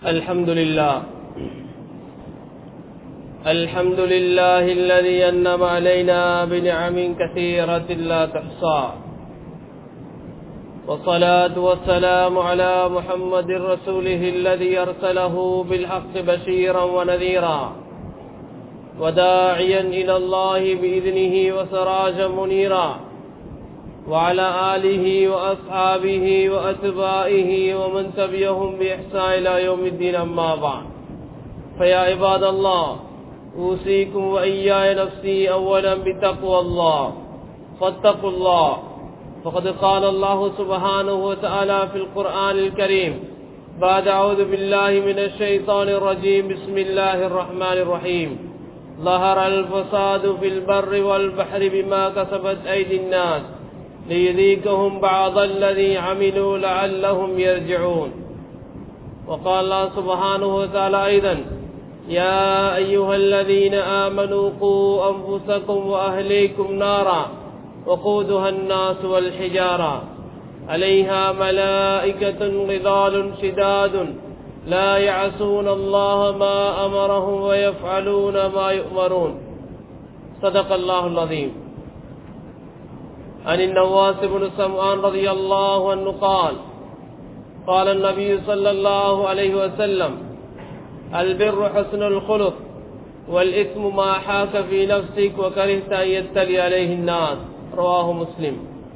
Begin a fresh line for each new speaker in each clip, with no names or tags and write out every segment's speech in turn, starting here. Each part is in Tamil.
الحمد لله الحمد لله الذي أنم علينا بنعم كثيرة لا تحصى والصلاة والسلام على محمد رسوله الذي أرسله بالحق بشيرا ونذيرا وداعيا إلى الله بإذنه وسراجا منيرا وعلى آله وأصحابه وأتباعه ومن تبعهم بإحسان إلى يوم الدين أما بعد فيا عباد الله أوصيكم وإياي نفسي أولا بتقوى الله فاتقوا الله فقد قال الله سبحانه وتعالى في القرآن الكريم بعد أعوذ بالله من الشيطان الرجيم بسم الله الرحمن الرحيم ظهر الفساد في البر والبحر بما كسبت أيدي الناس ليذيكهم بعض الذي عملوا لعلهم يرجعون وقال الله سبحانه وتعالى أيضا يا أيها الذين آمنوا قوا أنفسكم وأهليكم نارا وقودها الناس والحجارة عليها ملائكة غضال شداد لا يعصون الله ما أمرهم ويفعلون ما يؤمرون صدق الله العظيم عن النواس بن سمعان رضي الله عنه قال قال النبي صلى الله عليه وسلم البر حسن الخلق والإثم ما حاك في نفسك وكرهت أن يتلي عليه الناس رواه مسلم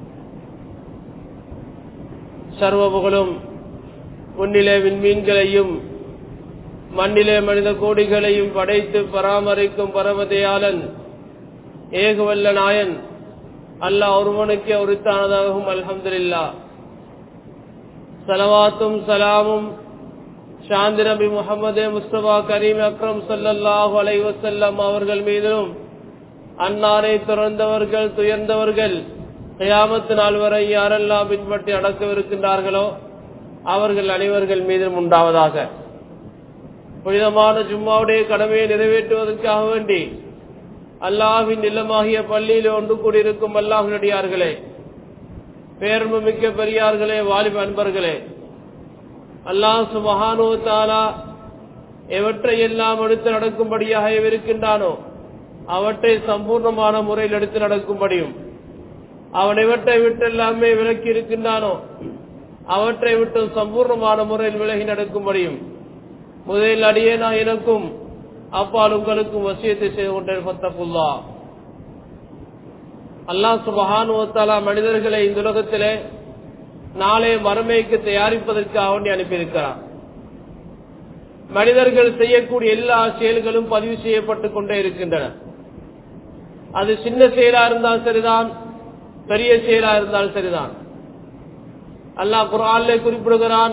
சர்வ புகழும் உன்னிலே விண்மீன்களையும் மண்ணிலே மனித கோடிகளையும் படைத்து பராமரிக்கும் பரமதையாளன் ஏகவல்ல நாயன் அல்லாஹ் ஒருவனுக்கே உரித்தானதாகவும் அல்ஹம்துலில்லா சலவாத்தும் சலாமும் சாந்தி நபி முகமது முஸ்தபா கரீம் அக்ரம் சல்லல்லாஹு அலை வசல்லம் அவர்கள் மீதும் அன்னாரை துறந்தவர்கள் துயர்ந்தவர்கள் கயாமத்து நாள் வரை யாரெல்லாம் பின்பற்றி அடக்கவிருக்கின்றார்களோ அவர்கள் அனைவர்கள் மீதும் உண்டாவதாக புனிதமான ஜும்மாவுடைய கடமையை நிறைவேற்றுவதற்காக வேண்டி அல்லாஹின் இல்லமாகிய பள்ளியில் ஒன்று கூடியிருக்கும் அல்லாஹினடியார்களே பேரன்பு மிக்க பெரியார்களே வாலிப அன்பர்களே அல்லாஹ் சுபஹானோ தாலா எவற்றை எல்லாம் எடுத்து நடக்கும்படியாக இருக்கின்றானோ அவற்றை சம்பூர்ணமான முறையில் எடுத்து நடக்கும்படியும் அவன் எவற்றை விட்டு எல்லாமே விலக்கி இருக்கின்றானோ அவற்றை விட்டு சம்பூர்ணமான முறையில் விலகி நடக்கும்படியும் முதலில் அடியே நான் எனக்கும் அப்பால் உங்களுக்கும் வசியத்தை செய்து கொண்டேன் பத்தப்புல்லா அல்லாஹ் சுபஹானுவத்தாலா மனிதர்களை இந்த உலகத்திலே நாளே மறுமைக்கு தயாரிப்பதற்காக வேண்டி அனுப்பியிருக்கிறார் மனிதர்கள் செய்யக்கூடிய எல்லா செயல்களும் பதிவு செய்யப்பட்டுக் கொண்டே இருக்கின்றன அது சின்ன செயலா இருந்தாலும் சரிதான் பெரிய செயலா இருந்தாலும் சரிதான் அல்லாஹ் குரான்ல குறிப்பிடுகிறான்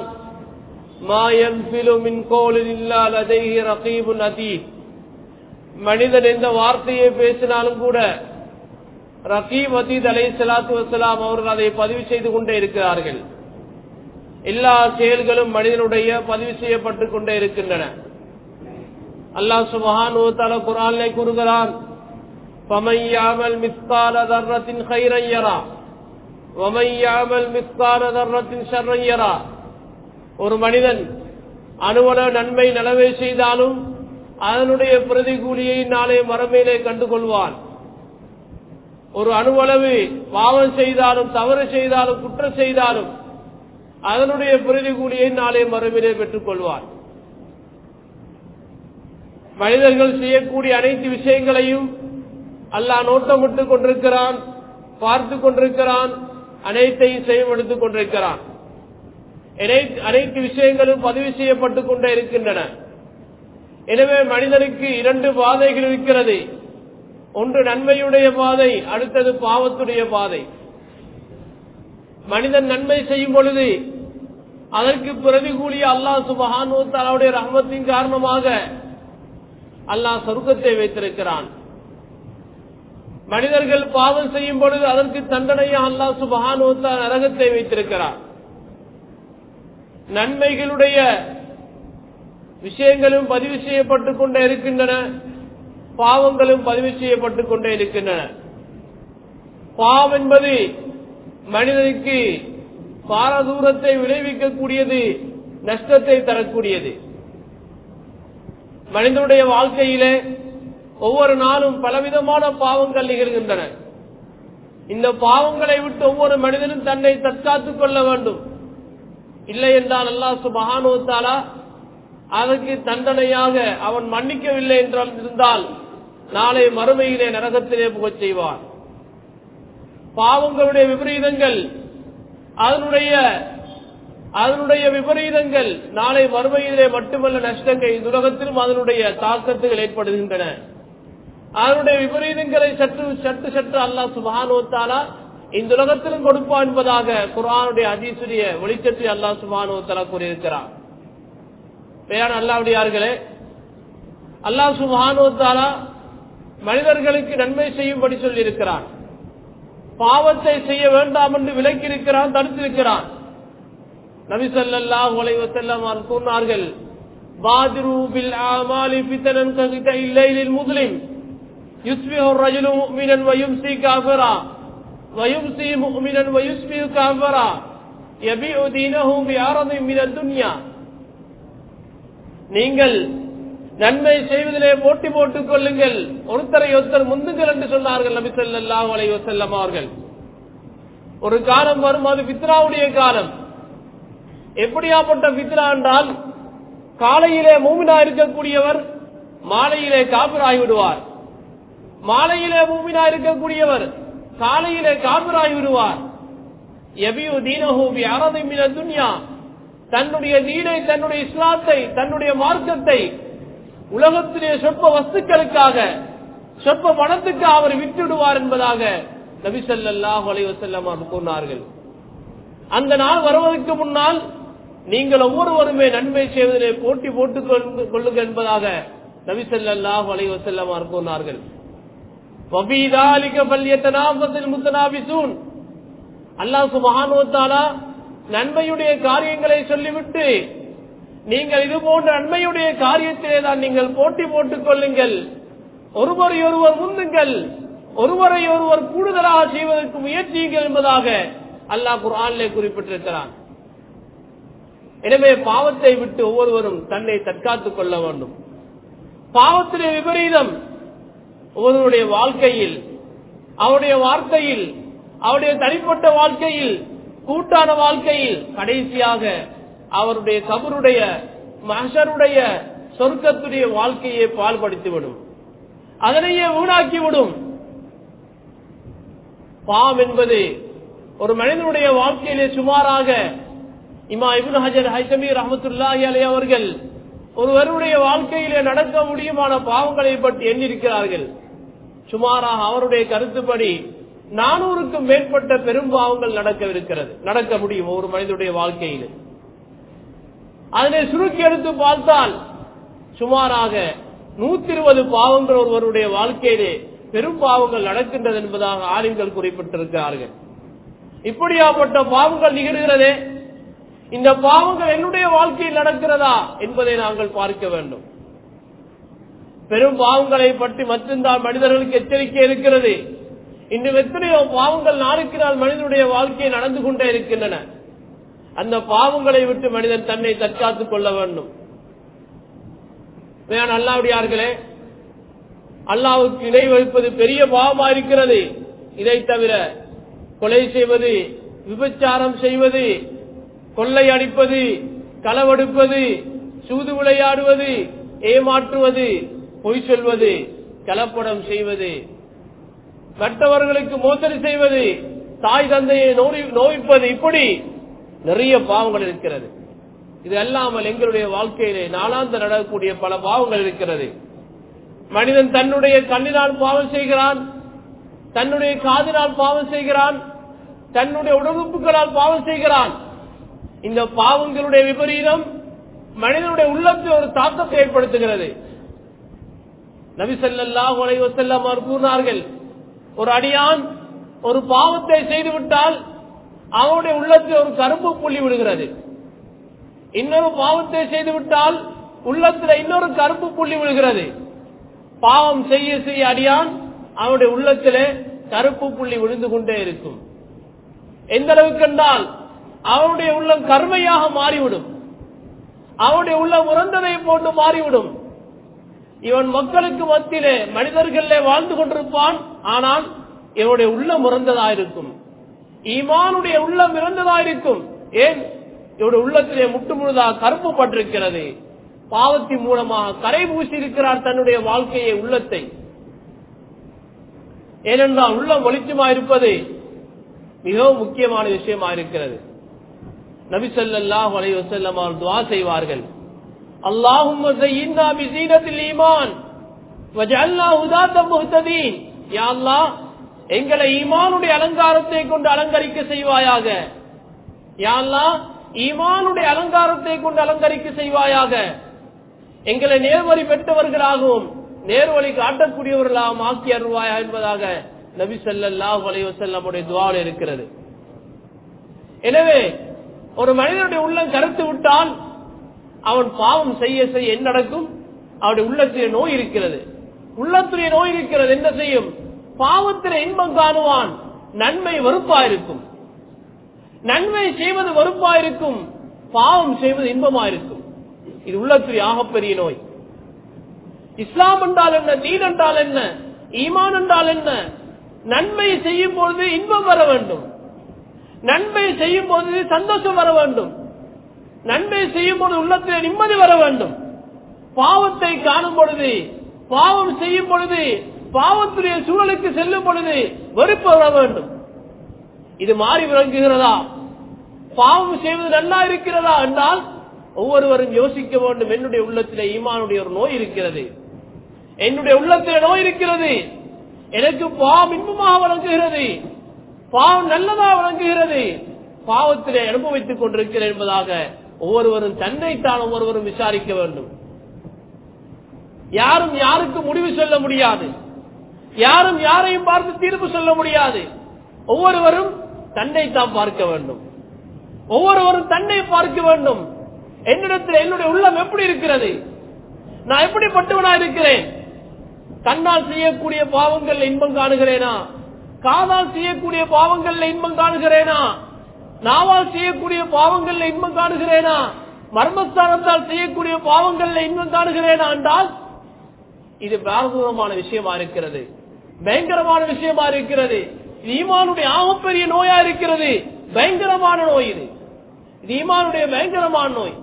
மனிதன் எந்த வார்த்தையை பேசினாலும் கூட ரகீம் அதீத் அலை சலாத்து வசலாம் அவர்கள் அதை பதிவு செய்து கொண்டே இருக்கிறார்கள் எல்லா செயல்களும் மனிதனுடைய பதிவு செய்யப்பட்டுக் கொண்டே இருக்கின்றன அல்லாஹ் சுபஹான் குரான்லே கூறுகிறான் பமையாமல் மிஸ்கால தர்ரத்தின் கைரையரா வமையாமல் மிஸ்கால தர்ரத்தின் ஷர்ரையரா ஒரு மனிதன் அணுவல நன்மை நலவை செய்தாலும் அதனுடைய பிரதிகூலியை நாளை மரமையிலே கண்டுகொள்வான் ஒரு அணுவளவு பாவம் செய்தாலும் தவறு செய்தாலும் குற்றம் செய்தாலும் அதனுடைய பிரதிகூலியை நாளை மரபிலே பெற்றுக் கொள்வார் மனிதர்கள் செய்யக்கூடிய அனைத்து விஷயங்களையும் அல்லாஹ் நோட்டமிட்டுக் கொண்டிருக்கிறான் பார்த்து கொண்டிருக்கிறான் அனைத்தையும் செயல்படுத்திக் கொண்டிருக்கிறான் அனைத்து விஷயங்களும் பதிவு செய்யப்பட்டுக் கொண்டே இருக்கின்றன எனவே மனிதனுக்கு இரண்டு பாதைகள் இருக்கிறது ஒன்று நன்மையுடைய பாதை அடுத்தது பாவத்துடைய பாதை மனிதன் நன்மை செய்யும் பொழுது அதற்கு பிரதிகூலிய அல்லாஹ் சுபஹானுடைய ரஹமத்தின் காரணமாக அல்லாஹ் சொர்க்கத்தை வைத்திருக்கிறான் மனிதர்கள் பாவம் செய்யும் பொழுது அதற்கு தண்டனையை அல்லாஹ் சுபஹானுவத்தா நரகத்தை வைத்திருக்கிறார் நன்மைகளுடைய விஷயங்களும் பதிவு செய்யப்பட்டுக் கொண்டே இருக்கின்றன பாவங்களும் பதிவு செய்யப்பட்டுக் கொண்டே இருக்கின்றன பாவம் என்பது மனிதனுக்கு பாரதூரத்தை விளைவிக்கக்கூடியது நஷ்டத்தை தரக்கூடியது மனிதனுடைய வாழ்க்கையிலே ஒவ்வொரு நாளும் பலவிதமான பாவங்கள் நிகழ்கின்றன இந்த பாவங்களை விட்டு ஒவ்வொரு மனிதனும் தன்னை தற்காத்துக் கொள்ள வேண்டும் இல்லை என்றால் அல்லாஹ் சுபஹானுவத்தாலா அதற்கு தண்டனையாக அவன் மன்னிக்கவில்லை என்றால் இருந்தால் நாளை மறுமையிலே நரகத்திலே புகச் செய்வார் பாவங்களுடைய விபரீதங்கள் அதனுடைய அதனுடைய விபரீதங்கள் நாளை மறுமையிலே மட்டுமல்ல நஷ்டங்கள் இந்த உலகத்திலும் அதனுடைய தாக்கத்துகள் ஏற்படுகின்றன அதனுடைய விபரீதங்களை சற்று சற்று சற்று அல்லாஹ் சுபானுவத்தாலா இந்த உலகத்திலும் கொடுப்பான் என்பதாக குரானுடைய அதீசுடைய வெளிச்சத்தை அல்லாஹ் சுபானுவத்தாலா கூறியிருக்கிறார் பெயர் அல்லாவுடையார்களே அல்லாஹ் சுபானுவத்தாலா மனிதர்களுக்கு நன்மை செய்யும்படி சொல்லியிருக்கிறான் பாவத்தை செய்ய வேண்டாம் என்று விலக்கியிருக்கிறான் தடுத்திருக்கிறான் நபி ஸல்லல்லாஹு அலைஹி வஸல்லம் அவர்கள் கூறினார்கள் பாதிரு பில் ஆமாலி ஃபிதனன் ககித இல்லைலில் முஸ்லிம் யுஸ்பிஹு الرجل مؤمنا ويمسي كافرا ويمسي مؤمنا ويصبح كافرا يبيع دينه بعرض من الدنيا நீங்கள் நன்மை செய்வதிலே போட்டி போட்டுக் கொள்ளுங்கள் ஒருத்தரை ஒருத்தர் முந்துங்கள் என்று சொன்னார்கள் நபி ஸல்லல்லாஹு அலைஹி வஸல்லம் அவர்கள் ஒரு காலம் வரும் அது பித்ராவுடைய காலம் எப்படியாப்பட்ட பித்ரா என்றால் காலையிலே மூமினா இருக்கக்கூடியவர் மாலையிலே காபிராகி விடுவார் மாலையிலே மூமினா இருக்கக்கூடியவர் காலையிலே காபிராகி விடுவார் எபியு தீனஹூபி அரபிமின துன்யா தன்னுடைய தீனை தன்னுடைய இஸ்லாத்தை தன்னுடைய மார்க்கத்தை உலகத்திலே சொற்ப வஸ்துக்களுக்காக சொற்ப பணத்துக்கு அவர் விட்டுவிடுவார் என்பதாக நபி ஸல்லல்லாஹு அலைஹி வஸல்லம் அவர்கள் கூறினார்கள் அந்த நாள் வருவதற்கு முன்னால் நீங்கள் ஒவ்வொருவருமே நன்மை செய்வதிலே போட்டி போட்டுக் கொண்டு- கொள்ளுங்கள் என்பதாக நபி ஸல்லல்லாஹு அலைஹி வஸல்லம் அவர்கள் கூறினார்கள் وَفِي ذَلِكَ فَلْيَتَنَافَسِ الْمُتَنَافِسُونَ அல்லாஹ் சுப்ஹானஹு வ தஆலா நன்மையுடைய காரியங்களை சொல்லிவிட்டு நீங்கள் இது போன்ற நன்மையுடைய காரியத்திலே தான் நீங்கள் போட்டி போட்டுக் கொள்ளுங்கள் ஒருவரை ஒருவர் முந்துங்கள் ஒருவரை ஒருவர் கூடுதலாக செய்வதற்கு முயற்சியுங்கள் என்பதாக அல்லாஹ் குர்ஆனிலே குறிப்பிட்டிருக்கிறான் எனவே பாவத்தை விட்டு ஒவ்வொருவரும் தன்னை தற்காத்துக் கொள்ள வேண்டும் பாவத்திலே விபரீதம் ஒருவருடைய வாழ்க்கையில் அவருடைய வார்த்தையில் அவருடைய தனிப்பட்ட வாழ்க்கையில் கூட்டான வாழ்க்கையில் கடைசியாக அவருடைய கபருடைய மகருடைய சொர்க்கத்துடைய வாழ்க்கையை பால்படுத்திவிடும் அதனையே வீணாக்கிவிடும் பாவம் என்பது ஒரு மனிதனுடைய வாழ்க்கையிலே சுமாராக இமா இப்னு ஹஜர் ஹைசமி ரஹமத்துல்லாஹி அலைஹி அவர்கள் ஒருவருடைய வாழ்க்கையிலே நடக்க முடியுமான பாவங்களை பற்றி எண்ணிருக்கிறார்கள் சுமாராக அவருடைய கருத்துப்படி நானூறுக்கும் மேற்பட்ட பெரும் பாவங்கள் நடக்கவிருக்கிறது நடக்க முடியும் ஒரு மனிதனுடைய வாழ்க்கையில் அதனை சுருக்கி எடுத்து பார்த்தால் சுமாராக நூத்தி இருபது பாவங்கள் ஒருவருடைய வாழ்க்கையிலே பெரும் பாவங்கள் நடக்கின்றது என்பதாக ஆளுங்கள் குறிப்பிட்டிருக்கிறார்கள் இப்படியாப்பட்ட பாவங்கள் நிகழ்கிறதே இந்த பாவங்கள் என்னுடைய வாழ்க்கையில் நடக்கிறதா என்பதை நாங்கள் பார்க்க வேண்டும் பெரும் பாவங்களை பற்றி மட்டும்தான் மனிதர்களுக்கு எச்சரிக்கை இருக்கிறது இன்று எத்தனையோ பாவங்கள் நாளுக்கு நாள் மனிதனுடைய வாழ்க்கை நடந்து கொண்டே இருக்கின்றன அந்த பாவங்களை விட்டு மனிதன் தன்னை தற்காத்துக் கொள்ள வேண்டும் வேண் அல்லாவுடையார்களே அல்லாவுக்கு இணை வைப்பது பெரிய பாவமா இருக்கிறது இதை தவிர கொலை செய்வது விபச்சாரம் செய்வது கொள்ளை அடிப்பது களவெடுப்பது சூது விளையாடுவது ஏமாற்றுவது பொய் சொல்வது கலப்படம் செய்வது மற்றவர்களுக்கு மோசடி செய்வது தாய் தந்தையை நோய் நோய்ப்பது இப்படி நிறைய பாவங்கள் இருக்கிறது இது அல்லாமல் எங்களுடைய வாழ்க்கையிலே நாளாந்த நடக்கக்கூடிய பல பாவங்கள் இருக்கிறது மனிதன் தன்னுடைய கண்ணினால் பாவம் செய்கிறான் தன்னுடைய காதினால் பாவம் செய்கிறான் தன்னுடைய உடம்புகளால் பாவம் செய்கிறான் இந்த பாவங்களுடைய விபரீதம் மனிதனுடைய உள்ளத்தில் ஒரு தாக்கத்தை ஏற்படுத்துகிறது நபி ஸல்லல்லாஹு அலைஹி வஸல்லம் அவர் கூறினார்கள் ஒரு அடியான் ஒரு பாவத்தை செய்துவிட்டால் அவனுடைய உள்ளத்தில் ஒரு கருப்பு புள்ளி விடுகிறது இன்னொரு பாவத்தை செய்துவிட்டால் உள்ளத்தில் இன்னொரு கருப்பு புள்ளி விழுகிறது பாவம் செய்ய செய்ய அடியான் அவனுடைய உள்ளத்திலே கருப்பு புள்ளி விழுந்து கொண்டே இருக்கும் எந்த அளவுக்கு என்றால் அவனுடைய உள்ளம் கருமையாக மாறிவிடும் அவனுடைய உள்ளம் உறந்ததை போன்று மாறிவிடும் இவன் மக்களுக்கு மத்தியிலே மனிதர்களே வாழ்ந்து கொண்டிருப்பான் ஆனால் இவனுடைய உள்ளம் இறந்ததாயிருக்கும் ஈமானுடைய உள்ளம் இறந்ததாயிருக்கும் ஏன் இவருடைய உள்ளத்திலே முட்டு முழுதாக கருப்பு பட்டிருக்கிறது பாவத்தின் மூலமாக கரை பூசி இருக்கிறார் தன்னுடைய வாழ்க்கையை உள்ளத்தை ஏனென்றால் உள்ளம் வெளிச்சமா இருப்பது மிகவும் முக்கியமான விஷயமா இருக்கிறது நபி ஸல்லல்லாஹு அலைஹி வஸல்லம் அவர்கள் துஆ செய்வார்கள் அல்லாஹும்ம ஸய்யின்னா பிஸீனத்தில் ஈமான் வஜஅல்னா ஹுதாத்தம் முஹ்ததீன் யா அல்லாஹ் எங்களை ஈமானுடைய அலங்காரத்தை கொண்டு அலங்கரிக்க செய்வாயாக யா அல்லாஹ் ஈமானுடைய அலங்காரத்தை கொண்டு அலங்கரிக்க செய்வாயாக எங்களை நேர்வழி பெற்றவர்களாகவும் நேர்வழி காட்டக்கூடியவர்களாகவும் ஆக்கி அருள்வாயா என்பதாக நபி ஸல்லல்லாஹு அலைஹி வஸல்லமுடைய துஆவில் இருக்கிறது எனவே ஒரு மனிதனுடைய உள்ளம் கருத்து விட்டால் அவன் பாவம் செய்ய செய்ய என்ன நடக்கும் அவனுடைய உள்ளத்திலே நோய் இருக்கிறது உள்ளத்திலே நோய் இருக்கிறது என்ன செய்யும் பாவத்திலே இன்பம் காணுவான் நன்மை வெறுப்பாயிருக்கும் நன்மை செய்வது வெறுப்பாயிருக்கும் பாவம் செய்வது இன்பமாயிருக்கும் இது உள்ளத்திலே ஆகப்பெரிய நோய் இஸ்லாம் என்றால் என்ன தீன் என்றால் என்ன ஈமான் என்றால் என்ன நன்மை செய்யும் பொழுது இன்பம் வர வேண்டும் நன்மை செய்யும் போது சந்தோஷம் வர வேண்டும் நன்மை செய்யும் பொழுது உள்ளத்தில் நிம்மதி வர வேண்டும் பாவத்தை காணும் பொழுது பாவம் செய்யும் பொழுது பாவத்துடைய சூழலுக்கு செல்லும் பொழுது வெறுப்பு வர வேண்டும் இது மாறி விளங்குகிறதா பாவம் செய்வது நல்லா இருக்கிறதா என்றால் ஒவ்வொருவரும் யோசிக்க வேண்டும் என்னுடைய உள்ளத்திலே ஈமானுடைய ஒரு நோய் இருக்கிறது என்னுடைய உள்ளத்திலே நோய் இருக்கிறது எனக்கு பாவம் இன்பமாக வழங்குகிறது பாவம் நல்லதா வழங்குகிறது பாவத்திலே அனுபவித்துக் கொண்டிருக்கிறேன் என்பதாக ஒவ்வொருவரும் தன்னைத்தான் ஒவ்வொருவரும் விசாரிக்க வேண்டும் யாரும் யாருக்கு முடிவு சொல்ல முடியாது யாரும் யாரையும் பார்த்து தீர்ப்பு சொல்ல முடியாது ஒவ்வொருவரும் தன்னைத்தான் பார்க்க வேண்டும் ஒவ்வொருவரும் தன்னை பார்க்க வேண்டும் என்னிடத்தில் என்னுடைய உள்ளம் எப்படி இருக்கிறது நான் எப்படிப்பட்டவனா இருக்கிறேன் கண்ணால் செய்யக்கூடிய பாவங்கள் இன்பம் காணுகிறேனா காதால் செய்யக்கூடிய பாவங்கள்ல இன்பம் காணுகிறேனா நாவால் செய்யக்கூடிய பாவங்கள்ல இன்பம் காணுகிறேனா மர்மஸ்தானத்தால் செய்யக்கூடிய பாவங்கள்ல இன்பம் காணுகிறேனா என்றால் இது பாரதூரமான விஷயமா இருக்கிறது பயங்கரமான விஷயமா இருக்கிறது இது ஈமானுடைய ஆகப்பெரிய நோயா இருக்கிறது பயங்கரமான நோய் இது இது ஈமானுடைய பயங்கரமான நோய்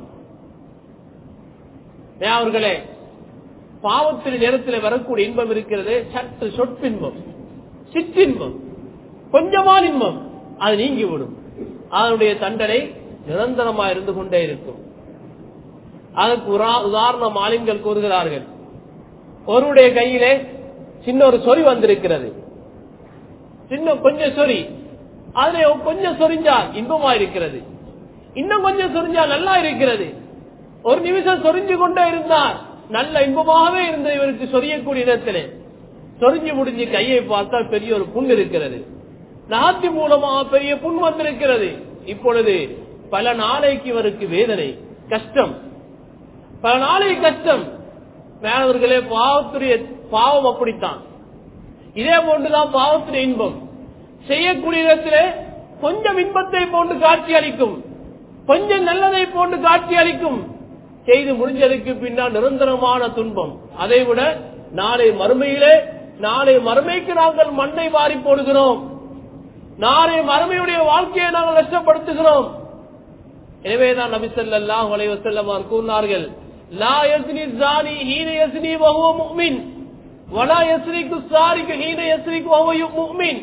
அவர்களே பாவத்தின் நேரத்தில் வரக்கூடிய இன்பம் இருக்கிறது சற்று சொற்பின்பம் சிற்றின்பம் கொஞ்சமான இன்பம் அது நீங்கிவிடும் அதனுடைய தண்டனை நிரந்தரமா இருந்து கொண்டே இருக்கும் அதற்கு உதாரண மாலிங்கள் கூறுகிறார்கள் ஒருவருடைய கையிலே சின்ன ஒரு சொறி வந்திருக்கிறது சின்ன கொஞ்சம் சொறி அதுல கொஞ்சம் சொரிஞ்சா இன்பமா இருக்கிறது இன்னும் கொஞ்சம் சொரிஞ்சா நல்லா இருக்கிறது ஒரு நிமிஷம் சொரிஞ்சு கொண்டே இருந்தார் நல்ல இன்பமாகவே இருந்த இவருக்கு சொரியக்கூடிய இடத்திலே சொரிஞ்சு முடிஞ்சு கையை பார்த்தால் பெரிய ஒரு புண் இருக்கிறது நாத்தி மூலமாக பெரிய புண் வந்திருக்கிறது இப்பொழுது பல நாளைக்கு இவருக்கு வேதனை கஷ்டம் பல நாளைக்கு கஷ்டம் மேலவர்களே பாவத்துடைய பாவம் அப்படித்தான் இதே போன்றுதான் பாவத்துடைய இன்பம் செய்யக்கூடிய இடத்திலே கொஞ்சம் இன்பத்தை போன்று காட்சி அளிக்கும் கொஞ்சம் நல்லதை போன்று காட்சி அளிக்கும் செய்து முடிஞ்சதுக்கு பின்னால் நிரந்தரமான துன்பம் அதை விட நாளை மறுமையிலே நாளை மறுமைக்கு நாங்கள் மண்ணை வாரி போடுகிறோம் நாளை மறுமையுடைய வாழ்க்கையை நாங்கள் நஷ்டப்படுத்துகிறோம் எனவேதான் நபி ஸல்லல்லாஹு அலைஹி வஸல்லம் அவர்கள் கூறினார்கள் லா யஸ்னி ஸானி ஹீன யஸ்னி வஹுவ முஃமின் வலா யஸ்ரிகு ஸாரிகு ஹீன யஸ்ரிகு வஹுவ முஃமின்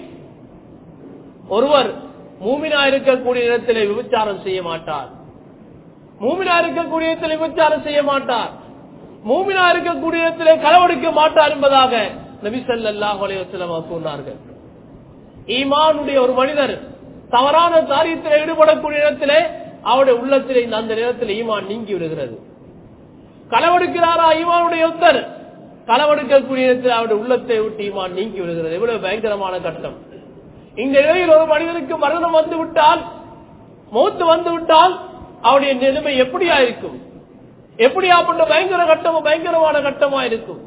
ஒருவர் மூமினா இருக்கக்கூடிய இடத்திலே விபச்சாரம் செய்ய மாட்டார் மூமினா இருக்கக்கூடிய இடத்திலே விபச்சாரம் செய்ய மாட்டார் மூமினா இருக்கக்கூடிய இடத்திலே களவெடுக்க மாட்டார் என்பதாக நபி ஸல்லல்லாஹு அலைஹி வஸல்லம் அவர்கள் கூறினார்கள் ஈமானுடைய ஒரு மனிதர் தவறான காரியத்தில் ஈடுபடக்கூடிய இடத்திலே அவருடைய உள்ளத்திலே இந்த அந்த நேரத்தில் ஈமான் நீங்கி விடுகிறது களவெடுக்கிறாரா ஈமானுடைய உத்தர் களவெடுக்கக்கூடிய இடத்தில் அவருடைய உள்ளத்தை விட்டு ஈமான் நீங்கி விடுகிறது எவ்வளவு பயங்கரமான கட்டம் இந்த நிலையில் ஒரு மனிதனுக்கு மரணம் வந்து விட்டால் மூத்து வந்து விட்டால் அவருடைய நிலைமை எப்படியா இருக்கும் எப்படியாப்பட்ட பயங்கர கட்டமும் பயங்கரமான கட்டமா இருக்கும்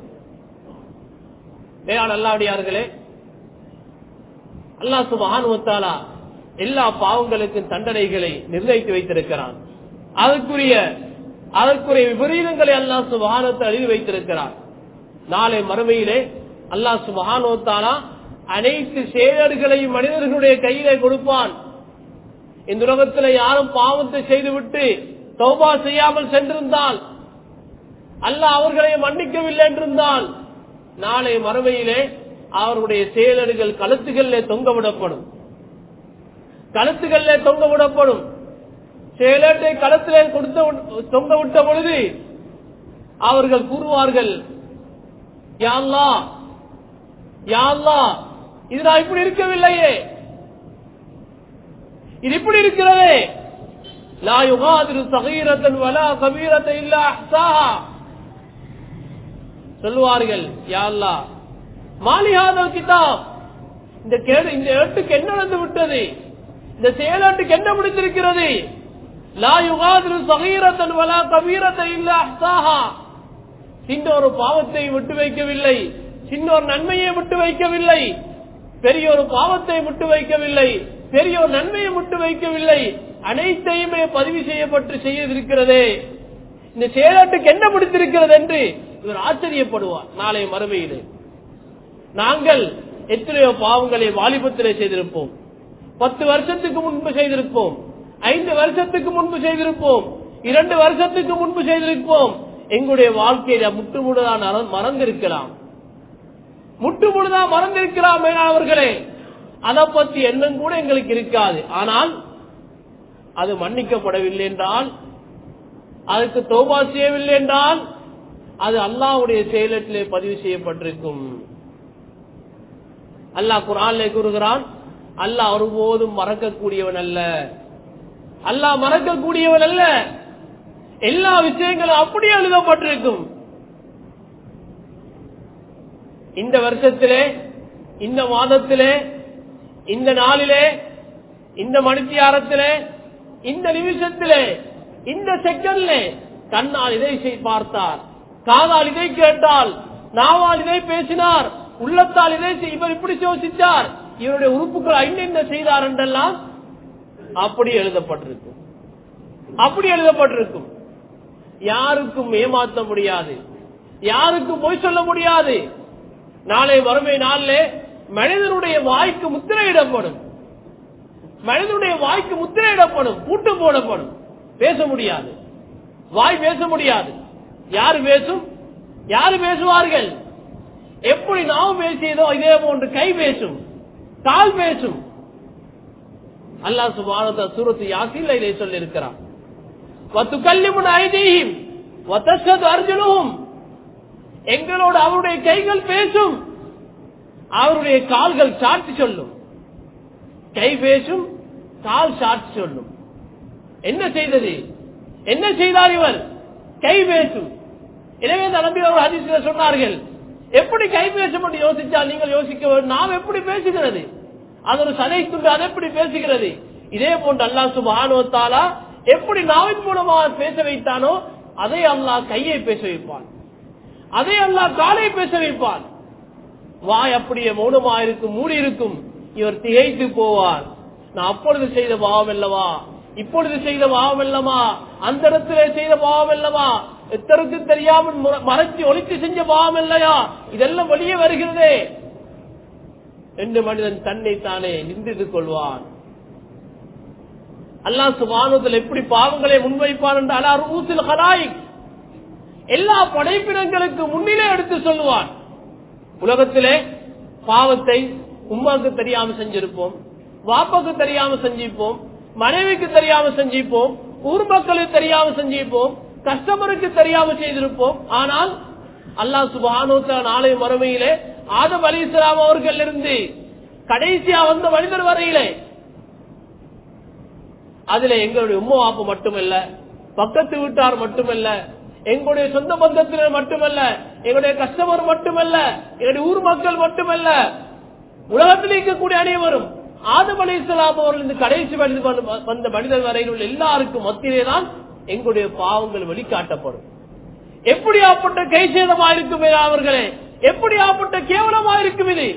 மேலான அல்லாடியார்களே அல்லா சுபானுவத்தாலா எல்லா பாவங்களுக்கும் தண்டனைகளை நிர்ணயித்து வைத்திருக்கிறான் அதற்குரிய அதற்குரிய விபரீதங்களை அல்லா சுபானத்தை எழுதி வைத்திருக்கிறார் நாளை மறுமையிலே அல்லாஹ் சுபஹானோத்தாலா அனைத்து செயலர்களையும் மனிதர்களுடைய கையிலே கொடுப்பான் இந்த உலகத்தில் யாரும் பாவத்தை செய்துவிட்டு தௌபா செய்யாமல் சென்றிருந்தால் அல்லாஹ் அவர்களை மன்னிக்கவில்லை என்றிருந்தால் நாளை மறுமையிலே அவருடைய செயலர்கள் கழுத்துகளிலே தொங்கவிடப்படும் கழுத்துகளிலே தொங்கவிடப்படும் செயலட்டை களத்திலே கொடுத்த தொங்க விட்ட பொழுது அவர்கள் கூறுவார்கள் யாழ்லா யாழ்லா இது நான் இப்படி இருக்கவில்லையே இது இப்படி இருக்கிறதே லா யுகாதிரு சகீரத்தன் வலா கபீரத்தை இல்ல அஹ்சாஹா சொல்லுவார்கள் யாழ்லா மாலிஹாதல் கிதாப் இந்த கேடு இந்த ஏட்டுக்கு என்ன நடந்து விட்டது இந்த செயலாட்டுக்கு என்ன முடிந்திருக்கிறது லா யுகாதிரு சகீரத்தன் வலா கபீரத்தை இல்ல அஹ்சாஹா சின்ன ஒரு பாவத்தை விட்டு வைக்கவில்லை சின்ன ஒரு நன்மையை விட்டு வைக்கவில்லை பெரிய ஒரு பாவத்தை விட்டு வைக்கவில்லை பெரிய ஒரு நன்மையை விட்டு வைக்கவில்லை அனைத்தையுமே பதிவு செய்யப்பட்டு செய்திருக்கிறதே இந்த செயலாட்டுக்கு என்ன பிடித்திருக்கிறது என்று இவர் ஆச்சரியப்படுவார் நாளை மறுமையிலே நாங்கள் எத்தனையோ பாவங்களை வாலிபத்திலே செய்திருப்போம் பத்து வருஷத்துக்கு முன்பு செய்திருப்போம் ஐந்து வருஷத்துக்கு முன்பு செய்திருப்போம் இரண்டு வருஷத்துக்கு முன்பு செய்திருப்போம் எங்களுடைய வாழ்க்கையில முட்டு முழுதான் மறந்திருக்கலாம் முட்டு முழுதான் மறந்திருக்கலாம் அவர்களே அதை பத்தி எண்ணம் கூட எங்களுக்கு இருக்காது ஆனால் அது மன்னிக்கப்படவில்லை என்றால் அதுக்கு தோபா செய்யவில்லை என்றால் அது அல்லாவுடைய செயலத்திலே பதிவு செய்யப்பட்டிருக்கும் அல்லாஹ் குரான்ல கூறுகிறான் அல்லாஹ் ஒருபோதும் மறக்கக்கூடியவன் அல்ல அல்லாஹ் மறக்கக்கூடியவன் அல்ல எல்லா விஷயங்களும் அப்படியே எழுதப்பட்டிருக்கும் இந்த வருஷத்திலே இந்த மாதத்திலே இந்த நாளிலே இந்த மணித்தியாரத்திலே இந்த நிமிஷத்திலே இந்த செகண்ட்ல கண்ணால் இதை செய்- பார்த்தார் காதால் இதை கேட்டால் நாவால் இதை பேசினார் உள்ளத்தால் இதை செய்- இவர் இப்படி யோசித்தார் இவருடைய உறுப்புகள் என்னென்ன செய்தார் என்றெல்லாம் அப்படி எழுதப்பட்டிருக்கும் அப்படி எழுதப்பட்டிருக்கும் யாருக்கும் ஏமாற்ற முடியாது யாருக்கும் பொய் சொல்ல முடியாது நாளை வறுமை நாளிலே மனிதனுடைய வாய்க்கு முத்திரையிடப்படும் மனிதனுடைய வாய்க்கு முத்திரையிடப்படும் பூட்டு போடப்படும் பேச முடியாது வாய் பேச முடியாது யாரு பேசும் யாரு பேசுவார்கள் எப்படி நாம் பேசியதோ இதே போன்று கை பேசும் கால் பேசும் அல்லாஹ் சுபானத சூரத்து யாசில் இதை சொல்லி இருக்கிறான் வத்துக்கல்லிமுன் ஐதீஹிம் வத்தஸ்கது அர்ஜுனும் எங்களோடு அவருடைய கைகள் பேசும் அவருடைய கால்கள் சாட்சி சொல்லும் கை பேசும் கால் சாட்சி சொல்லும் என்ன செய்தது என்ன செய்தார் இவர் கை பேசும் எனவே இந்த நம்பி அவர் ஹதீஸ்ல சொன்னார்கள் எப்படி கை பேசும் என்று யோசித்தால் நீங்கள் யோசிக்க வேண்டும். நாம் எப்படி பேசுகிறது அது ஒரு சதை துண்டு அது எப்படி பேசுகிறது இதே போன்று அல்லாஹ் சுபானுவத்தாலா எப்படி நாவின் மூலமாக பேச வைத்தானோ அதை அல்லாஹ் கையை பேச வைப்பான் அதை அல்லாஹ் காலை பேச வைப்பான் வாய் அப்படியே மௌனமா இருக்கும் மூடி இருக்கும் இவர் திகைத்து போவார் நான் அப்பொழுது செய்த பாவம் அல்லவா இப்பொழுது செய்த பாவம் அல்லவா அந்த இடத்திலே செய்த பாவம் அல்லவா எத்தருக்கு தெரியாமல் முற- மறைச்சு ஒழித்து செஞ்ச பாவம் இல்லையா இதெல்லாம் வெளியே வருகிறதே என்று மனிதன் தன்னை தானே நிந்தித்துக் கொள்வான் அல்லாஹ் சுபானுதல் எப்படி பாவங்களை முன்வைப்பான் என்று அலா ரூசில் ஹலாயிக் எல்லா படைப்பினங்களுக்கு முன்னிலே எடுத்து சொல்லுவான் உலகத்திலே பாவத்தை உமாக்கு தெரியாம செஞ்சிருப்போம் வாப்பாக்கு தெரியாம செஞ்சிருப்போம் மனைவிக்கு தெரியாம செஞ்சிருப்போம் ஊர் மக்களுக்கு தெரியாம செஞ்சிருப்போம் கஸ்டமருக்கு தெரியாம செய்திருப்போம் ஆனால் அல்லாஹ் சுபானோத்த நாளை மறுமையிலே ஆதம் அலி இஸ்லாம் அவர்கள் இருந்து கடைசியா வந்த மனிதர் வரையிலே அதுல எங்களுடைய உம்மா வாப்பு மட்டுமல்ல பக்கத்து வீட்டார் மட்டுமல்ல எங்களுடைய சொந்த பந்தத்தினர் மட்டுமல்ல எங்களுடைய கஸ்டமர் மட்டுமல்ல எங்களுடைய ஊர் மக்கள் மட்டுமல்ல உலகத்தில் இருக்கக்கூடிய அனைவரும் ஆதம் அலி இஸ்லாம் அவர்கள் இந்த கடைசி மனித வந்த மனிதர் வரையில் உள்ள எல்லாருக்கும் மத்தியிலே தான் எங்களுடைய பாவங்கள் வெளிக்காட்டப்படும் எப்படியாப்பட்ட கை சேதமா இருக்கும் அவர்களே எப்படியாப்பட்ட கேவலமா இருக்கும் இது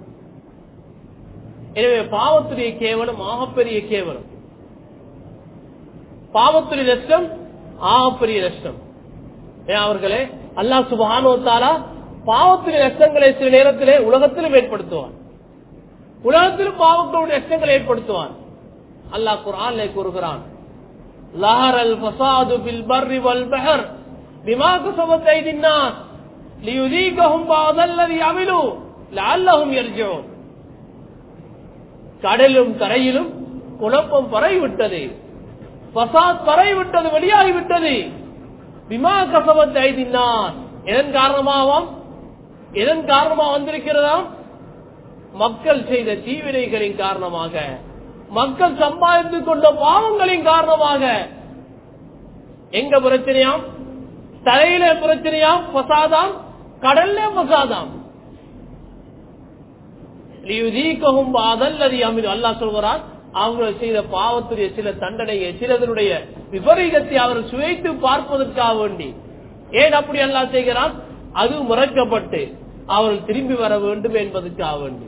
எனவே பாவத்துடைய கேவலம் ஆகப்பெரிய கேவலம் பாவத்துடைய நஷ்டம் ஆகப்பெரிய நஷ்டம் ஏன் அவர்களே அல்லாஹ் சுபானோத்தாலா பாவத்தின் நஷ்டங்களை சில நேரத்திலே உலகத்திலும் ஏற்படுத்துவான் உலகத்திலும் பாவங்களுடைய நஷ்டங்களை ஏற்படுத்துவான் அல்லாஹ் குர்ஆனிலே கூறுகிறான் ظهر الفساد في البر والبحر بما كسبت ايدي الناس ليذيقهم بعض الذي عملوا لعلهم يرجعون கடலும் தரையிலும் குழப்பம் பரவிவிட்டது பசாத் பரவிவிட்டது வெளியாகிவிட்டது பிமா கசபத் ஐதினான் எதன் காரணமாகவும் எதன் காரணமா வந்திருக்கிறதாம் மக்கள் செய்த தீவினைகளின் காரணமாக மக்கள் சம்பாதித்துக் கொண்ட பாவங்களின் காரணமாக எங்க பிரச்சனையாம் தரையில பிரச்சனையாம் பசாதாம் கடல்ல பசாதாம் அல்லாஹ் சொல்கிறான் அவர்கள் செய்த பாவத்துடைய சில தண்டனையை சிலதனுடைய விபரீதத்தை அவர்கள் சுவைத்து பார்ப்பதற்காக வேண்டி ஏன் அப்படி அல்லாஹ் செய்கிறான் அது முறைக்கப்பட்டு அவர்கள் திரும்பி வர வேண்டும் என்பதற்காக வேண்டி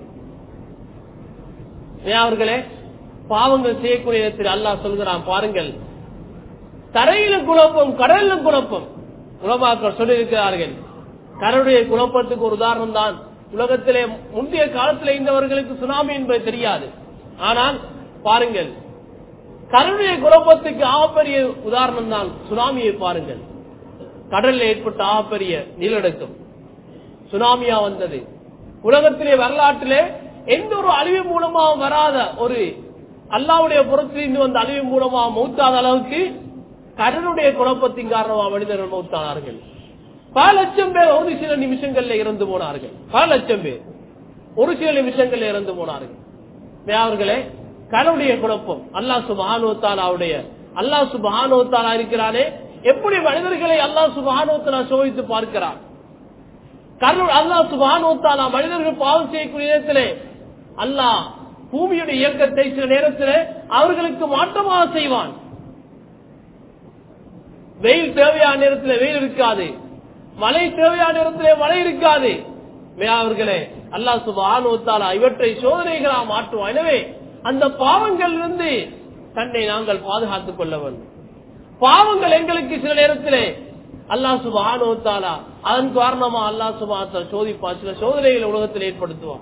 ஏன் அவர்களே பாவங்கள் செய்யக்கூடிய இடத்தில் அல்லாஹ் சொல்கிறான் பாருங்கள் தரையிலும் குழப்பம் கடலிலும் குழப்பம் குலமாக்கள் சொல்லியிருக்கிறார்கள் கடலுடைய குழப்பத்துக்கு ஒரு உதாரணம் தான் உலகத்திலே முந்தைய காலத்தில் இருந்தவர்களுக்கு சுனாமி என்பது தெரியாது ஆனால் பாருங்கள் கடலுடைய குழப்பத்துக்கு ஆகப்பெரிய உதாரணம் தான் சுனாமியை பாருங்கள் கடலில் ஏற்பட்ட ஆகப்பெரிய நிலநடுக்கம் சுனாமியா வந்தது உலகத்திலே வரலாற்றிலே எந்த ஒரு அழிவு மூலமாக வராத ஒரு அல்லாவுடைய புறத்திலிருந்து வந்த அழிவு மூலமாக மௌத்தாத அளவுக்கு கடலுடைய குழப்பத்தின் காரணமாக மனிதர்கள் மௌத்தானார்கள் பல லட்சம் பேர் ஒரு சில நிமிஷங்கள்ல இறந்து போனார்கள் பல லட்சம் பேர் ஒரு சில நிமிஷங்கள்ல இறந்து போனார்கள் அவர்களே கடவுடைய குழப்பம் அல்லா சுபானுவத்தாலாவுடைய அல்லா சுபானுவத்தாலா இருக்கிறானே எப்படி மனிதர்களை அல்லா சுபானுவத்தாலா சோதித்து பார்க்கிறான் கடவுள் அல்லா சுபானுவத்தாலா மனிதர்கள் பாவம் செய்யக்கூடிய நேரத்திலே அல்லாஹ் பூமியுடைய இயக்கத்தை சில நேரத்தில் அவர்களுக்கு மாற்றமாக செய்வான் வெயில் தேவையான நேரத்தில் வெயில் இருக்காது மழை தேவையான நேரத்தில் மழை இருக்காது அவர்களே அல்லா சுபானுவத்தாலா இவற்றை சோதனைகளா மாற்றுவோம் எனவே அந்த பாவங்கள் இருந்து தன்னை நாங்கள் பாதுகாத்துக் கொள்ள வேண்டும் பாவங்கள் எங்களுக்கு சில நேரத்திலே அல்லா சுபானுவத்தாலா அதன் காரணமா அல்லா சுபாத்தால் சோதிப்பா சில சோதனைகளை உலகத்தில் ஏற்படுத்துவான்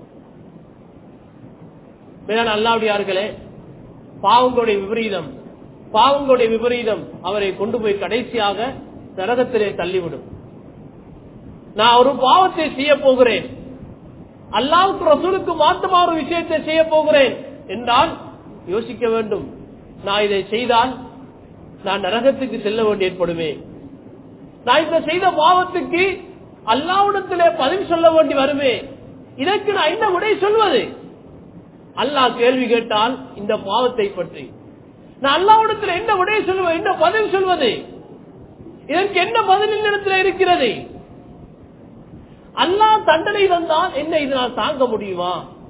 மேலான அல்லாவுடையார்களே பாவங்களுடைய விபரீதம் பாவங்களுடைய விபரீதம் அவரை கொண்டு போய் கடைசியாக நரகத்திலே தள்ளிவிடும் நான் ஒரு பாவத்தை செய்ய போகிறேன் அல்லாவுக்கு ரசூலுக்கு மாற்றமா ஒரு விஷயத்தை செய்ய போகிறேன் என்றால் யோசிக்க வேண்டும் நான் இதை செய்தால் நான் நரகத்துக்கு செல்ல வேண்டி ஏற்படுமே நான் இந்த செய்த பாவத்துக்கு அல்லாவிடத்திலே பதில் சொல்ல வேண்டி வருமே இதற்கு நான் என்ன விடை சொல்வது அல்லாஹ் கேள்வி கேட்டால் இந்த பாவத்தை பற்றி நான் அல்லாவிடத்தில் என்ன விடை சொல்லுவேன் என்ன பதில் சொல்வது இதற்கு என்ன பதில் இடத்துல இருக்கிறது அல்லாஹ் தண்டனை தந்தால் என்ன இது நான் தாங்க முடியுமா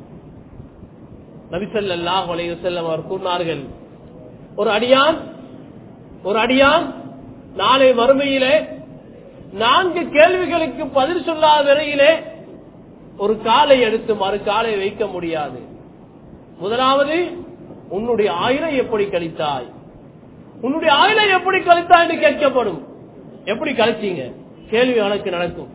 நபிசல்லா செல்லம் அவர் கூறினார்கள் ஒரு அடியான் ஒரு அடியான் நாளை மறுமையிலே நான்கு கேள்விகளுக்கு பதில் சொல்லாத வரையிலே ஒரு காலை எடுத்து மறு காலை வைக்க முடியாது முதலாவது உன்னுடைய ஆயுளை எப்படி கழித்தாய் உன்னுடைய ஆயுளை எப்படி கழித்தாய் என்று கேட்கப்படும் எப்படி கழிச்சீங்க கேள்வி கணக்கு நடக்கும்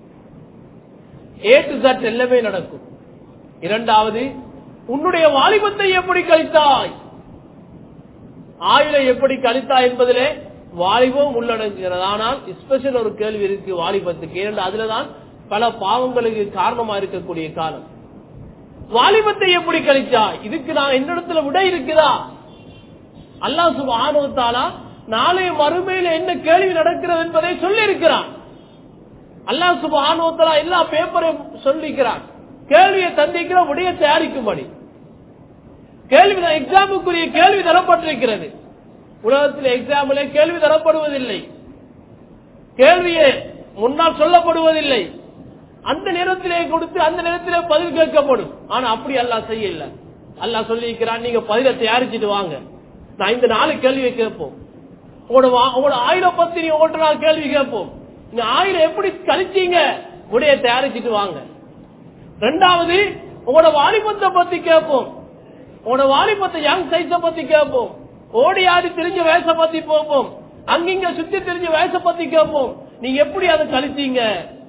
ஏ டு சட் எல்லாமே நடக்கும் இரண்டாவது உன்னுடைய வாலிபத்தை எப்படி கழித்தாய் ஆயுளை எப்படி கழித்தாய் என்பதிலே வாலிபம் உள்ளடங்குகிறது ஆனால் ஸ்பெஷல் ஒரு கேள்வி இருக்கு வாலிபத்துக்கு ஏனென்று அதுலதான் பல பாவங்களுக்கு காரணமா இருக்கக்கூடிய காலம் வாலிபத்தை எப்படி கழிச்சா இதுக்கு நான் என்னிடத்துல விட இருக்குதா அல்லா சுபானுவத்தாலா நாளைய மறுமையில என்ன கேள்வி நடக்கிறது என்பதை சொல்லி இருக்கிறான் அல்லா சுபானுவத்தாலா எல்லா பேப்பரையும் சொல்லிக்கிறான் கேள்வியை தந்திக்கிற விடைய தயாரிக்கும்படி கேள்வி எக்ஸாமுக்குரிய கேள்வி தரப்பட்டிருக்கிறது உலகத்தில் எக்ஸாமில் கேள்வி தரப்படுவதில்லை கேள்வியே முன்னால் சொல்லப்படுவதில்லை அந்த நேரத்திலே கொடுத்து அந்த நேரத்திலே பதில் கேட்கப்படும் ஆனா அப்படி அல்லா செய்யல அல்லா சொல்லியிருக்கிறான் நீங்க பதில தயாரிச்சுட்டு வாங்க நான் இந்த நாலு கேள்வியை கேட்போம் உங்களோட உங்களோட ஆயிரம் பத்தி நீ ஒன்று நாள் கேள்வி கேட்போம் இந்த ஆயிரம் எப்படி கழிச்சீங்க உடைய தயாரிச்சுட்டு வாங்க ரெண்டாவது உங்களோட வாலிபத்தை பத்தி கேட்போம் உங்களோட வாலிபத்தை யங் சைஸ பத்தி கேட்போம் ஓடி ஆடி தெரிஞ்ச வயசை பத்தி போப்போம் அங்கிங்க சுத்தி தெரிஞ்ச வயசை பத்தி கேட்போம் நீங்க எப்படி அதை கழிச்சீங்க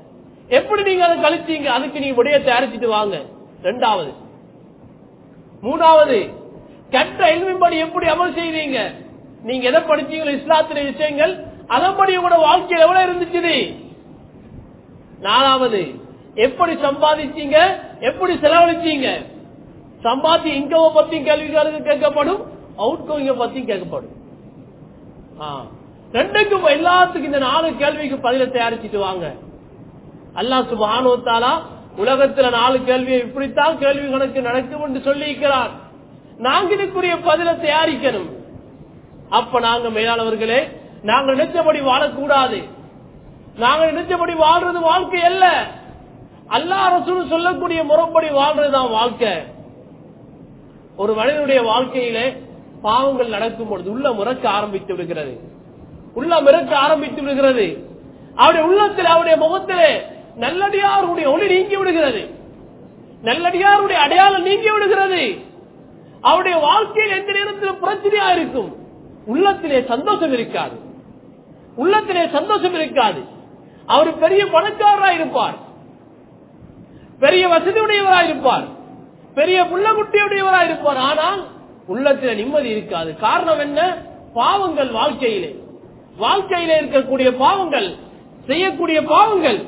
எப்படி நீங்க அதை கழிச்சீங்க அதுக்கு நீங்க விடைய தயாரிச்சுட்டு வாங்க ரெண்டாவது மூணாவது கெட்ட எல்மின்படி எப்படி அமல் செய்வீங்க நீங்க எதை படிச்சீங்களோ இஸ்லாத்தின விஷயங்கள் அதன்படி உங்களோட வாழ்க்கையில் எவ்வளவு இருந்துச்சு நாலாவது எப்படி சம்பாதிச்சீங்க எப்படி செலவழிச்சீங்க சம்பாத்தி இன்கம் பத்தி கேள்விகளுக்கு கேட்கப்படும் அவுட் கோயிங்க பத்தி கேட்கப்படும் ஆ. ரெண்டுக்கும் எல்லாத்துக்கும் இந்த நாலு கேள்விக்கு பதில தயாரிச்சுட்டு வாங்க அல்லாஹ் சுபானுவத்தாலா உலகத்துல நாலு கேள்வி இப்படித்தான் கேள்வி கணக்கு நடக்கும் என்று சொல்லி இருக்கிறார் நாங்க இதுக்குரிய பதில தயாரிக்கணும் அப்ப நாங்க மேலாளவர்களே நாங்க நினைச்சபடி வாழக்கூடாது நாங்க நினைச்சபடி வாழ்றது வாழ்க்கை அல்ல அல்லா ரசூல் சொல்லக்கூடிய முறைப்படி வாழ்றதுதான் வாழ்க்கை ஒரு மனிதனுடைய வாழ்க்கையிலே பாவங்கள் நடக்கும் பொழுது உள்ள முறக்க ஆரம்பித்து விடுகிறது உள்ள மிரக்க ஆரம்பித்து விடுகிறது அவருடைய உள்ளத்தில் அவருடைய முகத்திலே நல்லடியாருடைய ஒளி நீங்கி விடுகிறது நல்லடியாருடைய அடையாளம் நீங்கி விடுகிறது அவருடைய வாழ்க்கையில் எந்த நேரத்தில் பிரச்சனையா இருக்கும் உள்ளத்திலே சந்தோஷம் இருக்காது உள்ளத்திலே சந்தோஷம் இருக்காது அவர் பெரிய பணக்காரரா இருப்பார் பெரிய வசதியுடையவரா இருப்பார் பெரிய புள்ளகுட்டியுடையவரா இருப்பார் ஆனால் உள்ளத்தில நிம்மதி இருக்காது காரணம் என்ன பாவங்கள் வாழ்க்கையிலே வாழ்க்கையிலே இருக்கக்கூடிய பாவங்கள் செய்யக்கூடிய பாவங்கள்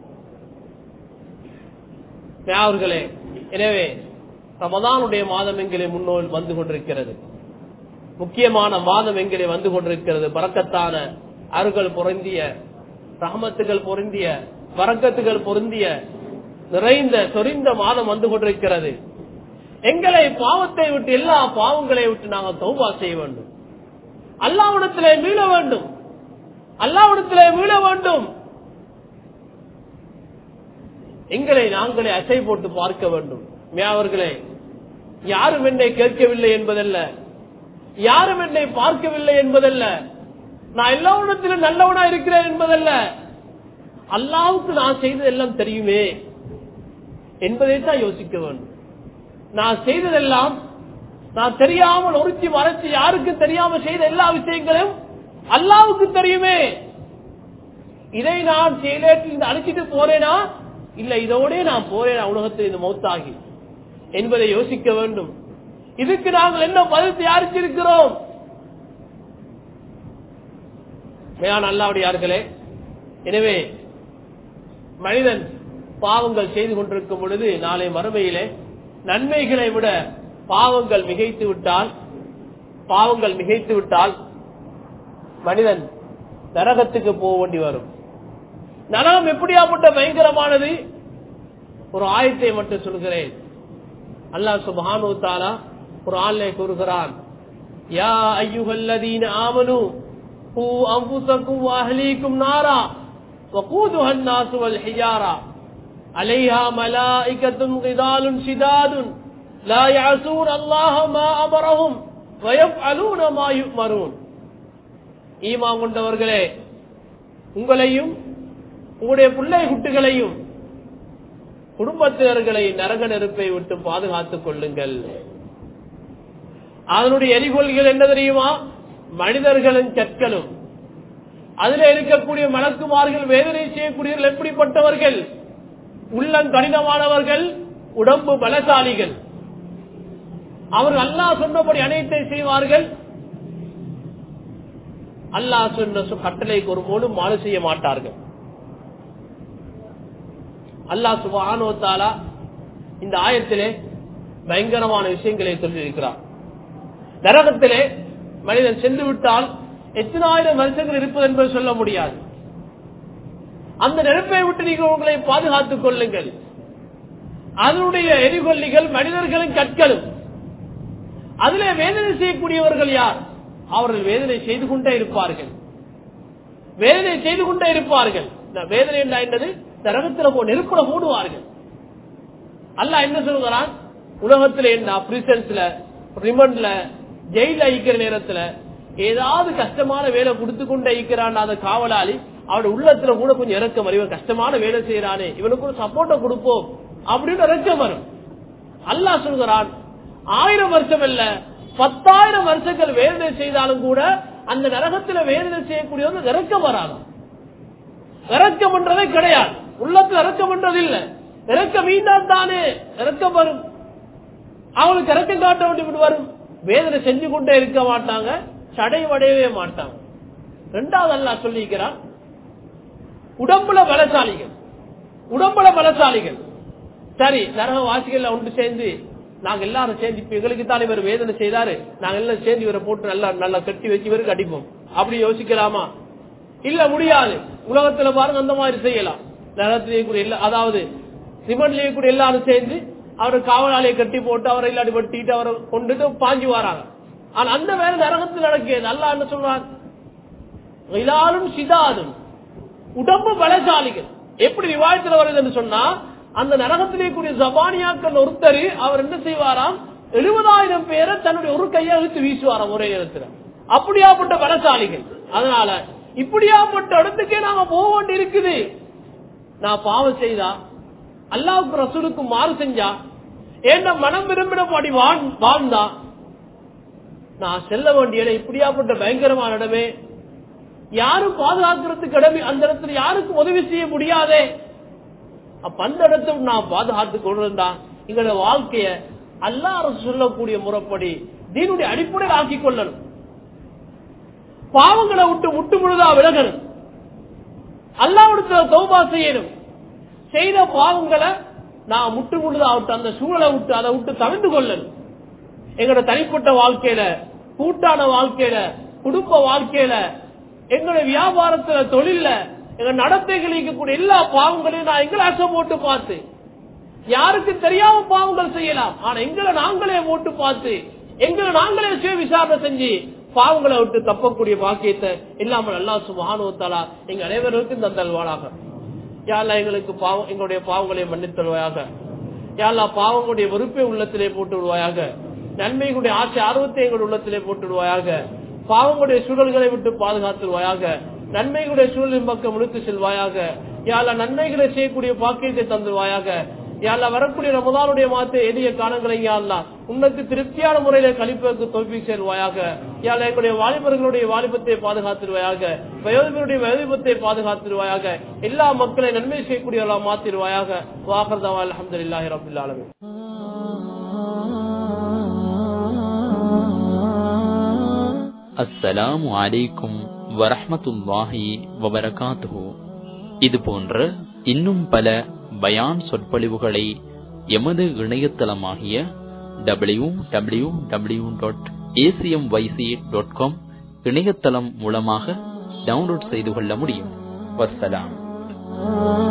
அவர்களே எனவே ரமதானுடைய மாதம் எங்களே முன்னோல் வந்து கொண்டிருக்கிறது முக்கியமான மாதம் எங்களே வந்து கொண்டிருக்கிறது பறக்கத்தான அருகள் பொருந்திய ரஹமத்துகள் பொருந்திய வரக்கத்துகள் பொருந்திய நிறைந்த சொரிந்த மாதம் வந்து கொண்டிருக்கிறது எங்களை பாவத்தை விட்டு எல்லா பாவங்களை விட்டு நாங்கள் தௌபா செய்ய வேண்டும் அல்லாவிடத்திலே மீள வேண்டும் அல்லாவிடத்திலே மீள வேண்டும் எங்களை நாங்களே அசை போட்டு பார்க்க வேண்டும் அவர்களே யாரும் என்னை கேட்கவில்லை என்பதல்ல யாரும் என்னை பார்க்கவில்லை என்பதல்ல நான் எல்லாவிடத்திலும் நல்லவனா இருக்கிறேன் என்பதல்ல அல்லாவுக்கு நான் செய்தது எல்லாம் தெரியுமே என்பதைத்தான் யோசிக்க வேண்டும் நான் செய்ததெல்லாம் நான் தெரியாமல் ஒருத்தி மறைச்சு யாருக்கு தெரியாம செய்த எல்லா விஷயங்களும் அல்லாவுக்கு தெரியுமே இதை நான் செயலேற்றில் அழைச்சிட்டு போறேனா இல்ல இதோட நான் போறேனா உலகத்தில் இந்த மௌத்தாகி என்பதை யோசிக்க வேண்டும் இதுக்கு நாங்கள் என்ன பதில் தயாரிச்சிருக்கிறோம் மேலான அல்லாவுடையார்களே எனவே மனிதன் பாவங்கள் செய்து கொண்டிருக்கும் பொழுது நாளை மறுமையிலே நன்மைகளை விட பாவங்கள் மிகைத்து விட்டால் பாவங்கள் மிகைத்து விட்டால் மனிதன் நரகத்துக்கு போக வேண்டி வரும் நரகம் எப்படியாப்பட்ட பயங்கரமானது ஒரு ஆயத்தை மட்டும் சொல்கிறேன் அல்லாஹ் சுபானு தாலா ஒரு ஆள்லை கூறுகிறான் யா ஐயுகல்லதீன ஆமனு பூ அம்புசக்கும் அஹ்லீக்கும் நாரா وقودها الناس والحجارة عليها ملائكة غضال شداد لا يعصون الله ما أمرهم ويفعلون ما يؤمرون ஈமா கொண்டவர்களே உங்களையும் உங்களுடைய பிள்ளை குட்டிகளையும் குடும்பத்தினர்களை நரக நெருப்பை விட்டு பாதுகாத்துக் கொள்ளுங்கள் அதனுடைய எரிகொள்கள் என்ன தெரியுமா மனிதர்களின் கற்களும் அதுல இருக்கக்கூடிய மலக்குமார்கள் வேதனை செய்யக்கூடியவர்கள் எப்படிப்பட்டவர்கள் உள்ளம் கடினமானவர்கள் உடம்பு பலசாலிகள் அவர்கள் அல்லாஹ் சொன்னபடி அனைத்தை செய்வார்கள் அல்லாஹ் சொன்ன சு- கட்டளைக்கு ஒரு போலும் மாறு செய்ய மாட்டார்கள் அல்லாஹ் சுபானோத்தாலா இந்த ஆயத்திலே பயங்கரமான விஷயங்களை சொல்லியிருக்கிறார் நரகத்திலே மனிதன் சென்று விட்டால் எத்தனாயிரம் வருஷங்கள் இருப்பது என்பது சொல்ல முடியாது அந்த நெருப்பை விட்டு நீங்கள் உங்களை பாதுகாத்துக் கொள்ளுங்கள் அதனுடைய எரிகொல்லிகள் மனிதர்களும் கற்களும் அதிலே வேதனை செய்யக்கூடியவர்கள் யார் அவர்கள் வேதனை செய்து கொண்டே இருப்பார்கள் வேதனை செய்து கொண்டே இருப்பார்கள் இந்த வேதனை என்ன என்னது நரகத்தில் போ நெருப்புல மூடுவார்கள் அல்லாஹ் என்ன சொல்கிறான் உலகத்துல என்ன பிரிசன்ஸ்ல ரிமண்ட்ல ஜெயில ஐக்கிற நேரத்துல ஏதாவது கஷ்டமான வேலை கொடுத்து கொண்டே இருக்கிறான் அந்த காவலாளி அவருடைய உள்ளத்துல கூட கொஞ்சம் இறக்கம் வரும் இவன் கஷ்டமான வேலை செய்யறானே இவனுக்கு ஒரு சப்போர்ட்டை கொடுப்போம் அப்படின்னு இறக்கம் வரும் அல்லாஹ் சொல்கிறான் ஆயிரம் வருஷம் இல்ல பத்தாயிரம் வருஷங்கள் வேதனை செய்தாலும் கூட அந்த நரகத்துல வேதனை செய்யக்கூடியவங்க இறக்கம் வராது இறக்கம் என்றதே கிடையாது உள்ளத்துல இறக்கம் பண்றதில்லை இறக்கம் மீண்டால் தானே இறக்கம் வரும் அவங்களுக்கு இறக்கம் காட்ட வேண்டிய வரும் வேதனை செஞ்சு கொண்டே இருக்க மாட்டாங்க சடைவடையவே மாட்டாங்க ரெண்டாவது அல்லா சொல்லிக்கிறான் உடம்புல பலசாலிகள் உடம்புல பலசாலிகள் சரி நரக வாசிகள் ஒன்று சேர்ந்து நாங்க எல்லாரும் சேர்ந்து இப்ப எங்களுக்கு தான் இவர் வேதனை செய்தாரு நாங்க எல்லாம் சேர்ந்து இவரை போட்டு நல்லா நல்லா கட்டி வச்சு இவருக்கு அடிப்போம் அப்படி யோசிக்கலாமா இல்ல முடியாது உலகத்துல பாருங்க அந்த மாதிரி செய்யலாம் நரகத்திலேயே கூட இல்ல அதாவது சிமெண்ட்லயே கூட எல்லாரும் சேர்ந்து அவரை காவலாளியை கட்டி போட்டு அவரை இல்லாடி வெட்டிட்டு அவரை கொண்டுட்டு பாஞ்சு வராங்க ஆனா அந்த வேலை நரகத்தில் நடக்கிறது அல்ல என்ன சொல்றாங்க இலாலும் சிதாதும் உடம்பு பலசாலிகள் எப்படி விவாதத்தில் வருதுன்னு சொன்னா அந்த நரகத்திலே கூடிய ஜபானியாக்கள் ஒருத்தர் அவர் என்ன செய்வாராம் எழுபதாயிரம் பேரை தன்னுடைய ஒரு கையை இழுத்து வீசுவாராம் ஒரே நேரத்தில் அப்படியாப்பட்ட பலசாலிகள் அதனால இப்படியாப்பட்ட இடத்துக்கே நாம போக வேண்டி இருக்குது நான் பாவம் செய்தா அல்லாவுக்கு ரசூலுக்கு மாறு செஞ்சா ஏண்ட மனம் விரும்பினபடி வாழ்ந்தா நான் செல்ல வேண்டிய இடம் இப்படியாப்பட்ட பயங்கரமான இடமே யாரும் பாதுகாக்கிறதுக்கு இடமே அந்த இடத்துல யாருக்கும் உதவி செய்ய முடியாதே அப்ப அந்த இடத்துல நான் பாதுகாத்து கொண்டிருந்தா எங்களோட வாழ்க்கைய அல்லா அரசு சொல்லக்கூடிய முறைப்படி தீனுடைய அடிப்படையில் ஆக்கிக் கொள்ளணும் பாவங்களை விட்டு முட்டு முழுதா விலகணும் அல்லாவிடத்துல தௌபா செய்யணும் செய்த பாவங்களை நான் முட்டு முழுதா விட்டு அந்த சூழலை விட்டு அதை விட்டு தவிர்த்து கொள்ளணும் எங்களோட தனிப்பட்ட வாழ்க்கையில கூட்டான வாழ்க்கையில குடும்ப வாழ்க்கையில எங்களுடைய வியாபாரத்துல தொழில எங்க நடத்தைகள் இருக்கக்கூடிய எல்லா பாவங்களையும் நான் எங்களை அசை போட்டு பார்த்து யாருக்கு தெரியாம பாவங்கள் செய்யலாம் ஆனா எங்களை நாங்களே போட்டு பார்த்து எங்களை நாங்களே சுய விசாரணை செஞ்சு பாவங்களை விட்டு தப்பக்கூடிய பாக்கியத்தை இல்லாமல் அல்லா சுபானுவத்தாலா எங்க அனைவருக்கும் தந்தல்வாளாக யாழ்லா எங்களுக்கு பாவம் எங்களுடைய பாவங்களை மன்னித்தல்வாயாக யாழ்லா பாவங்களுடைய வெறுப்பை உள்ளத்திலே போட்டு விடுவாயாக நன்மைகளுடைய ஆசை ஆர்வத்தை எங்கள் உள்ளத்திலே போட்டு விடுவாயாக பாவங்களுடைய சூழல்களை விட்டு பாதுகாத்துருவாயாக நன்மைகளுடைய சூழலின் பக்கம் இழுத்து செல்வாயாக யாழ்லா நன்மைகளை செய்யக்கூடிய பாக்கியத்தை தந்துருவாயாக யாழ்லா வரக்கூடிய ரமதானுடைய மாத்த எளிய காலங்களை யாழ்லா உனக்கு திருப்தியான முறையில கழிப்பதற்கு தோல்வி செல்வாயாக யாழ் எங்களுடைய வாலிபர்களுடைய வாலிபத்தை பாதுகாத்துருவாயாக வயோதிபருடைய வயோதிபத்தை பாதுகாத்துருவாயாக எல்லா மக்களை நன்மை செய்யக்கூடியவர்களா மாத்திருவாயாக வாகர்தவா அலமதுல்லாஹி ரபுல் ஆலமின்
அஸ்ஸலாமு அலைக்கும் வரஹ்மத்துல்லாஹி வபரகாத்துஹு இது போன்ற இன்னும் பல பயான் சொற்பொழிவுகளை எமது இணையதளமாகிய W W W dot ACM YC dot com இணையதளம் மூலமாக டவுன்லோட் செய்து கொள்ள முடியும் வசலாம்